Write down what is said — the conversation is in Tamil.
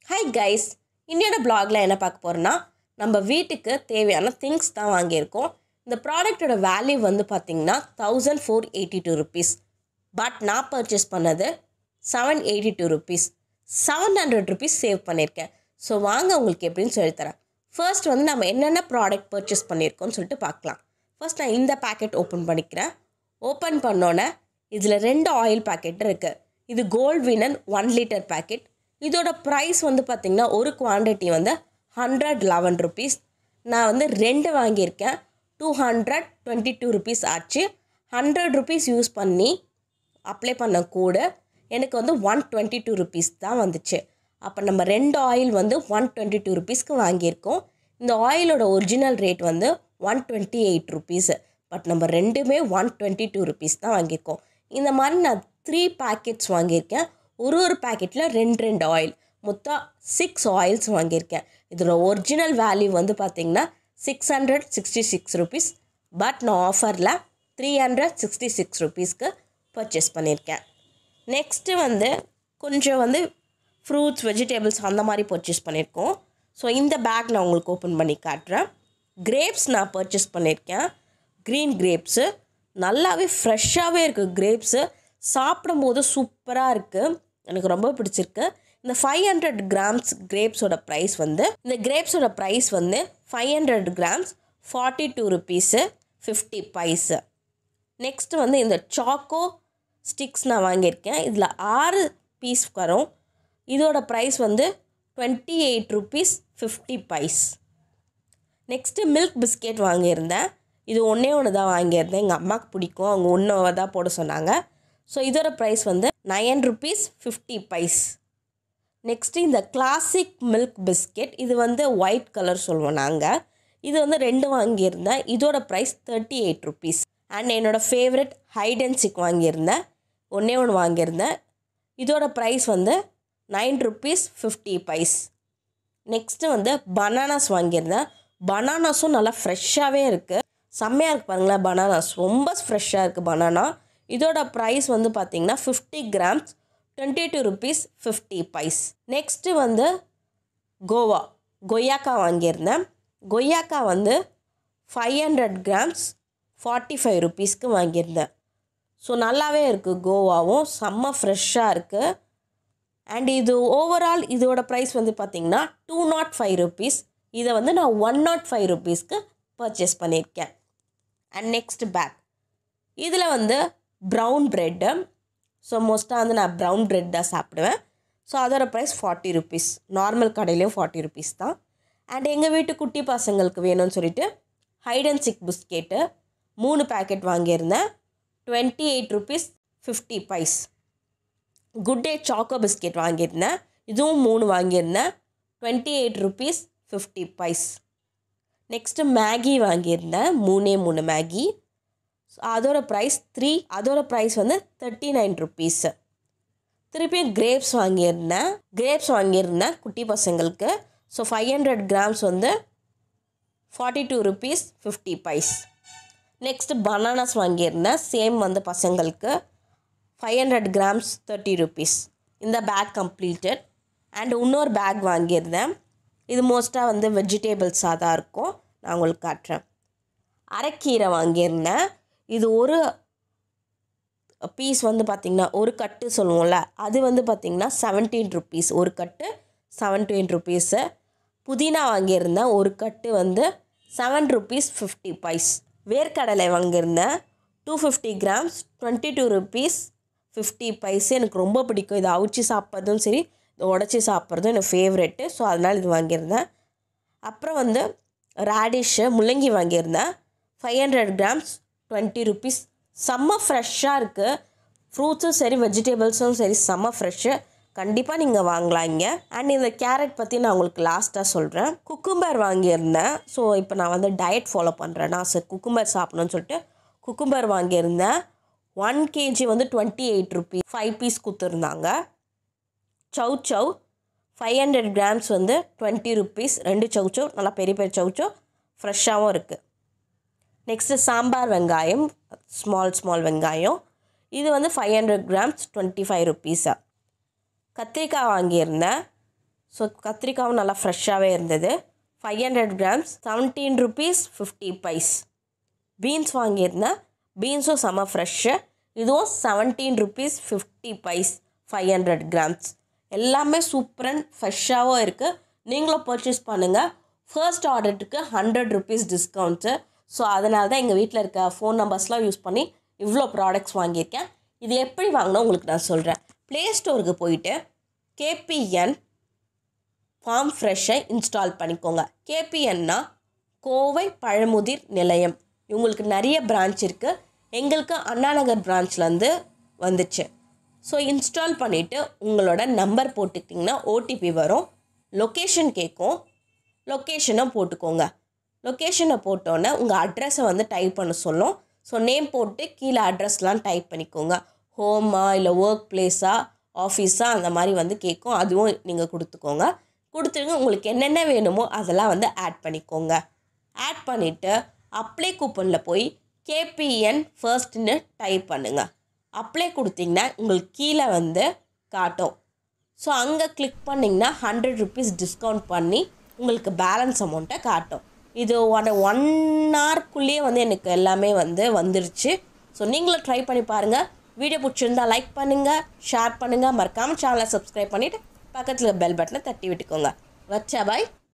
ஹாய் கைஸ் இன்னையோட பிளாகில் என்ன பார்க்க போகிறோன்னா நம்ம வீட்டுக்கு தேவையான திங்ஸ் தான் வாங்கியிருக்கோம் இந்த ப்ராடக்ட்டோட வேல்யூ வந்து பார்த்திங்கன்னா thousand four eighty two rupees but நான் பர்ச்சேஸ் பண்ணது seven eighty two rupees seven hundred rupees save பண்ணியிருக்கேன் ஸோ வாங்க உங்களுக்கு எப்படின்னு சொல்லித்தரேன் ஃபர்ஸ்ட் வந்து நம்ம என்னென்ன ப்ராடக்ட் பர்ச்சேஸ் பண்ணியிருக்கோம்னு சொல்லிட்டு பார்க்கலாம் ஃபர்ஸ்ட் நான் இந்த பேக்கெட் ஓப்பன் பண்ணிக்கிறேன் ஓப்பன் பண்ணோன்னே இதில் ரெண்டு ஆயில் பேக்கெட் இருக்குது இது gold winner one litre packet இதோட ப்ரைஸ் வந்து பார்த்திங்கன்னா ஒரு குவான்டிட்டி வந்து ஹண்ட்ரட் லெவன் ருபீஸ் நான் வந்து ரெண்டு வாங்கியிருக்கேன் two hundred twenty two rupees ஆச்சு ஹண்ட்ரட் ருபீஸ் யூஸ் பண்ணி அப்ளை பண்ண கூட எனக்கு வந்து ஒன் டுவெண்ட்டி டூ ருபீஸ் தான் வந்துச்சு அப்போ நம்ம ரெண்டு ஆயில் வந்து ஒன் டுவெண்ட்டி டூ ருபீஸ்க்கு வாங்கியிருக்கோம் இந்த ஆயிலோட ஒரிஜினல் ரேட் வந்து one twenty eight rupees but நம்ம ரெண்டுமே ஒன் டுவெண்ட்டி டூ ருபீஸ் தான் வாங்கியிருக்கோம் இந்த மாதிரி நான் த்ரீ பேக்கெட்ஸ் வாங்கியிருக்கேன் ஒரு ஒரு பேக்கெட்டில் ரெண்டு ரெண்டு ஆயில் மொத்தம் சிக்ஸ் ஆயில்ஸ் வாங்கியிருக்கேன் இதோட ஒரிஜினல் வேல்யூ வந்து பார்த்திங்கன்னா six hundred sixty six rupees but நான் ஆஃபரில் த்ரீ ஹண்ட்ரட் சிக்ஸ்டி சிக்ஸ் ருபீஸ்க்கு பர்ச்சேஸ் பண்ணியிருக்கேன் நெக்ஸ்ட்டு வந்து கொஞ்சம் வந்து ஃப்ரூட்ஸ் வெஜிடபிள்ஸ் அந்த மாதிரி பர்ச்சேஸ் பண்ணியிருக்கோம் ஸோ இந்த பேக் நான் உங்களுக்கு ஓப்பன் பண்ணி காட்டுறேன் கிரேப்ஸ் நான் பர்ச்சேஸ் பண்ணியிருக்கேன் க்ரீன் கிரேப்ஸு நல்லாவே ஃப்ரெஷ்ஷாகவே இருக்குது கிரேப்ஸு சாப்பிடும்போது சூப்பராக இருக்குது எனக்கு ரொம்ப பிடிச்சிருக்கு இந்த ஃபைவ் ஹண்ட்ரட் கிராம்ஸ் கிரேப்ஸோட ப்ரைஸ் வந்து இந்த கிரேப்ஸோட ப்ரைஸ் வந்து five hundred grams forty two rupees fifty paise next வந்து இந்த சாக்கோ ஸ்டிக்ஸ் நான் வாங்கியிருக்கேன் இதில் ஆறு பீஸ் வரும் இதோட ப்ரைஸ் வந்து twenty eight rupees fifty paise next milk biscuit வாங்கியிருந்தேன் இது ஒன்றே ஒன்று தான் வாங்கியிருந்தேன் எங்கள் அம்மாவுக்கு பிடிக்கும் அவங்க ஒன்று தான் போட சொன்னாங்க ஸோ இதோட ப்ரைஸ் வந்து nine rupees fifty paise next இந்த கிளாசிக் மில்க் பிஸ்கெட் இது வந்து ஒயிட் கலர் சொல்லுவோம் நாங்கள் இது வந்து ரெண்டு வாங்கியிருந்தேன் இதோட price thirty eight rupees and என்னோடய ஃபேவரட் ஹைட் அண்ட் சிக் வாங்கியிருந்தேன் ஒன்றே ஒன்று வாங்கியிருந்தேன் இதோட ப்ரைஸ் வந்து nine rupees fifty paise next வந்து பனானாஸ் வாங்கியிருந்தேன் பனானாஸும் நல்லா ஃப்ரெஷ்ஷாகவே இருக்குது செம்மையாக இருக்குது பாருங்களேன் பனானாஸ் ரொம்ப ஃப்ரெஷ்ஷாக இருக்குது பனானா இதோட ப்ரைஸ் வந்து பார்த்திங்கன்னா fifty grams twenty two rupees fifty paise next வந்து கோவா கொய்யாக்கா வாங்கியிருந்தேன் கொய்யாக்கா வந்து five hundred grams forty five ருபீஸ்க்கு வாங்கியிருந்தேன் ஸோ நல்லாவே இருக்குது கோவாவும் செம்ம ஃப்ரெஷ்ஷாக இருக்குது அண்ட் இது ஓவரால் இதோட ப்ரைஸ் வந்து பார்த்திங்கன்னா டூ நாட் ஃபைவ் ருபீஸ் இதை வந்து நான் ஒன் நாட் ஃபைவ் ருபீஸ்க்கு பர்ச்சேஸ் பண்ணியிருக்கேன் அண்ட் நெக்ஸ்ட் பேக் இதில் வந்து ப்ரௌன் ப்ரெட்டு ஸோ மோஸ்ட்டாக வந்து நான் ப்ரௌன் ப்ரெட் தான் சாப்பிடுவேன் ஸோ அதோட ப்ரைஸ் ஃபார்ட்டி ருபீஸ் நார்மல் கடையிலையும் ஃபார்ட்டி ருபீஸ் தான் அண்ட் எங்கள் வீட்டு குட்டி பசங்களுக்கு வேணும்னு சொல்லிட்டு ஹைட் அண்ட் சிக் பிஸ்கெட்டு மூணு பேக்கெட் வாங்கியிருந்தேன் twenty eight rupees fifty paise good day choco biscuit வாங்கியிருந்தேன் இதுவும் மூணு வாங்கியிருந்தேன் twenty eight rupees fifty paise next Maggi வாங்கியிருந்தேன் மூணே மூணு மேகி அதோட ப்ரைஸ் த்ரீ அதோட ப்ரைஸ் வந்து தேர்ட்டி நைன் ருபீஸு திருப்பியும் கிரேப்ஸ் வாங்கியிருந்தேன் கிரேப்ஸ் வாங்கியிருந்தேன் குட்டி பசங்களுக்கு ஸோ ஃபைவ் ஹண்ட்ரட் கிராம்ஸ் வந்து forty two rupees fifty paise next bananas வாங்கியிருந்தேன் சேம் வந்து பசங்களுக்கு five hundred grams thirty rupees இந்த பேக் கம்ப்ளீட்டட் அண்ட் இன்னொரு பேக் வாங்கியிருந்தேன் இது மோஸ்ட்டாக வந்து வெஜிடேபிள்ஸாக தான் இருக்கும் நான் உங்களுக்கு காட்டுறேன் அரைக்கீரை வாங்கியிருந்தேன் இது ஒரு பீஸ் வந்து பார்த்திங்கன்னா ஒரு கட்டு சொல்லுவோம்ல அது வந்து பார்த்திங்கன்னா செவன்டீன் ருபீஸ் ஒரு கட்டு செவன்டீன் ருபீஸு புதினா வாங்கியிருந்தேன் ஒரு கட்டு வந்து செவன் ருபீஸ் ஃபிஃப்டி பைஸ் வேர்க்கடலை வாங்கியிருந்தேன் two fifty grams twenty two rupees fifty paise எனக்கு ரொம்ப பிடிக்கும் இதை அவிச்சு சாப்பிட்றதும் சரி இதை உடச்சி சாப்பிட்றதும் எனக்கு ஃபேவரெட்டு ஸோ அதனால் இது வாங்கியிருந்தேன் அப்புறம் வந்து ரேடிஷ்ஷு முள்ளங்கி வாங்கியிருந்தேன் five hundred grams twenty rupees செம்ம ஃப்ரெஷ்ஷாக இருக்குது ஃப்ரூட்ஸும் சரி வெஜிடபிள்ஸும் சரி செம்ம ஃப்ரெஷ்ஷு கண்டிப்பாக நீங்கள் வாங்கலாம் இங்கே அண்ட் இந்த கேரட் பற்றி நான் உங்களுக்கு லாஸ்ட்டாக சொல்கிறேன் குக்கும்பர் வாங்கியிருந்தேன் ஸோ இப்போ நான் வந்து டயட் ஃபாலோ பண்ணுறேன் நான் சார் குக்கும்பர் சாப்பிடணும்னு சொல்லிட்டு குக்கும்பர் வாங்கியிருந்தேன் ஒன் கேஜி வந்து twenty eight rupees five piece கொடுத்துருந்தாங்க chow chow five hundred grams வந்து டுவெண்ட்டி ருபீஸ் ரெண்டு சவ் சவ் நல்லா பெரிய பெரிய சவ் சவ் ஃப்ரெஷ்ஷாகவும் இருக்குது நெக்ஸ்ட்டு சாம்பார் வெங்காயம் ஸ்மால் ஸ்மால் வெங்காயம் இது வந்து five hundred grams twenty five ருபீஸா கத்திரிக்காய் வாங்கியிருந்தேன் ஸோ கத்திரிக்காவும் நல்லா ஃப்ரெஷ்ஷாகவே இருந்தது five hundred grams seventeen rupees fifty paise beans வாங்கியிருந்தேன் பீன்ஸும் செம்ம ஃப்ரெஷ்ஷு இதுவும் seventeen rupees fifty paise five hundred grams எல்லாமே சூப்பர் அண்ட் ஃப்ரெஷ்ஷாகவும் இருக்குது நீங்களும் பர்ச்சேஸ் பண்ணுங்கள் ஃபர்ஸ்ட் ஆர்டருக்கு ஹண்ட்ரட் ருபீஸ் டிஸ்கவுண்ட்ஸு ஸோ அதனால தான் எங்கள் வீட்டில் இருக்க ஃபோன் நம்பர்ஸ்லாம் யூஸ் பண்ணி இவ்வளோ ப்ராடக்ட்ஸ் வாங்கியிருக்கேன் இது எப்படி வாங்கினா உங்களுக்கு நான் சொல்கிறேன் ப்ளே ஸ்டோருக்கு போயிட்டு கேபிஎன் ஃபார்ம் ஃப்ரெஷ்ஷை இன்ஸ்டால் பண்ணிக்கோங்க கேபிஎன்னா கோவை பழமுதிர் நிலையம் இவங்களுக்கு நிறைய பிரான்ச் இருக்குது எங்களுக்கு அண்ணாநகர் பிரான்ச்லேருந்து வந்துச்சு ஸோ இன்ஸ்டால் பண்ணிவிட்டு உங்களோட நம்பர் போட்டுக்கிட்டிங்கன்னா ஓடிபி வரும் லொக்கேஷன் கேட்கும் லொக்கேஷனை போட்டுக்கோங்க லொக்கேஷனை போட்டோன்னே உங்கள் அட்ரஸை வந்து டைப் பண்ண சொல்லும் ஸோ நேம் போட்டு கீழே அட்ரஸ்லாம் டைப் பண்ணிக்கோங்க ஹோமா இல்லை ஒர்க் பிளேஸா ஆஃபீஸா அந்த மாதிரி வந்து கேட்கும் அதுவும் நீங்கள் கொடுத்துக்கோங்க கொடுத்துருங்க உங்களுக்கு என்னென்ன வேணுமோ அதெல்லாம் வந்து ஆட் பண்ணிக்கோங்க ஆட் பண்ணிவிட்டு அப்ளை கூப்பனில் போய் கேபிஎன் ஃபர்ஸ்ட்னு டைப் பண்ணுங்கள் அப்ளை கொடுத்தீங்கன்னா உங்களுக்கு கீழே வந்து காட்டும் ஸோ அங்கே கிளிக் பண்ணிங்கன்னா ஹண்ட்ரட் ருபீஸ் டிஸ்கவுண்ட் பண்ணி உங்களுக்கு பேலன்ஸ் அமௌண்ட்டை காட்டும் இது ஒன் ஒன் ஹவர்க்குள்ளேயே வந்து எனக்கு எல்லாமே வந்து வந்துருச்சு ஸோ நீங்களும் ட்ரை பண்ணி பாருங்கள் வீடியோ பிடிச்சிருந்தா லைக் பண்ணுங்கள் ஷேர் பண்ணுங்கள் மறக்காமல் சேனலை சப்ஸ்கிரைப் பண்ணிவிட்டு பக்கத்தில் பெல் பட்டனை தட்டி விட்டுக்கோங்க வச்சா பாய்